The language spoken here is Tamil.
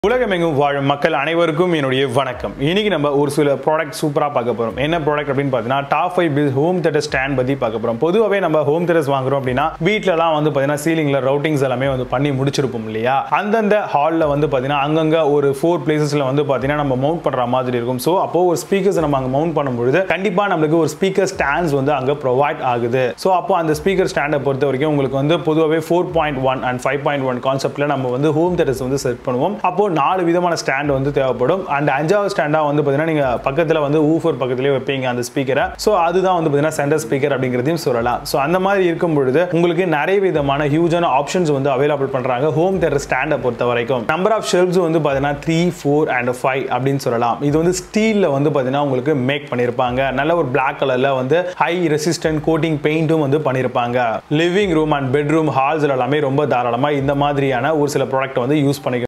உலகமெங்கும் வாழும் மக்கள் அனைவருக்கும் என்னுடைய வணக்கம் இன்னைக்கு நம்ம ஒரு சில ப்ராடக்ட் சூப்பராக பார்க்க போகிறோம் என்ன ப்ராடக்ட் அப்படின்னு பார்த்தீங்கன்னா டாப் ஃபைவ் பில் ஹோம் தேட்டர் ஸ்டாண்ட் பற்றி பார்க்க போகிறோம் பொதுவாகவே நம்ம ஹோம் தேட்டர்ஸ் வாங்குறோம் அப்படின்னா வீட்டிலலாம் வந்து பார்த்தீங்கன்னா சீலிங்கில் ரவுட்டிங்ஸ் எல்லாமே வந்து பண்ணி முடிச்சிருப்போம் இல்லையா அந்தந்த ஹாலில் வந்து பார்த்தீங்கன்னா அங்கங்கே ஒரு ஃபோர் பிளேசஸில் வந்து பார்த்தீங்கன்னா நம்ம மவுண்ட் பண்ணுற மாதிரி இருக்கும் ஸோ அப்போ ஒரு ஸ்பீக்கர்ஸ் நம்ம அங்கே மவுண்ட் பண்ணும்பொழுது கண்டிப்பாக நம்மளுக்கு ஒரு ஸ்பீக்கர் ஸ்டாண்ட்ஸ் வந்து அங்கே ப்ரொவைட் ஆகுது ஸோ அப்போ அந்த ஸ்பீக்கர் ஸ்டாண்டை பொறுத்த வரைக்கும் உங்களுக்கு வந்து பொதுவாகவே four point one and five point one கான்செப்ட்டில் நம்ம வந்து ஹோம் தேட்டர்ஸ் வந்து செட் பண்ணுவோம் அப்போ நாலு விதமான ஸ்டாண்ட் வந்து தேவைப்படும் அண்ட் அஞ்சாவது ஸ்டாண்டாக வந்து பார்த்தீங்கன்னா நீங்கள் பக்கத்தில் வந்து ஊஃபர் பக்கத்துலேயே வைப்பீங்க அந்த ஸ்பீக்கரை ஸோ அதுதான் வந்து பார்த்தீங்கன்னா சென்டர் ஸ்பீக்கர் அப்படிங்கிறதையும் சொல்லலாம் ஸோ அந்த மாதிரி இருக்கும் பொழுது உங்களுக்கு நிறைய விதமான ஹியூஜான ஆப்ஷன்ஸ் வந்து அவைலபிள் பண்ணுறாங்க ஹோம் தேட்டர் ஸ்டாண்டை பொறுத்த வரைக்கும் நம்பர் ஆஃப் ஷெல்ஸ் வந்து பார்த்தீங்கன்னா த்ரீ ஃபோர் அண்ட் ஃபைவ் அப்படின்னு சொல்லலாம் இது வந்து ஸ்டீலில் வந்து பார்த்தீங்கன்னா உங்களுக்கு மேக் பண்ணியிருப்பாங்க நல்ல ஒரு பிளாக் கலரில் வந்து ஹை ரெசிஸ்டன்ட் கோட்டிங் பெயிண்ட்டும் வந்து பண்ணியிருப்பாங்க living room and bedroom halls எல்லாமே ரொம்ப தாராளமாக இந்த மாதிரியான ஒரு சில ப்ராடக்ட் வந்து யூஸ் பண்ணிக்க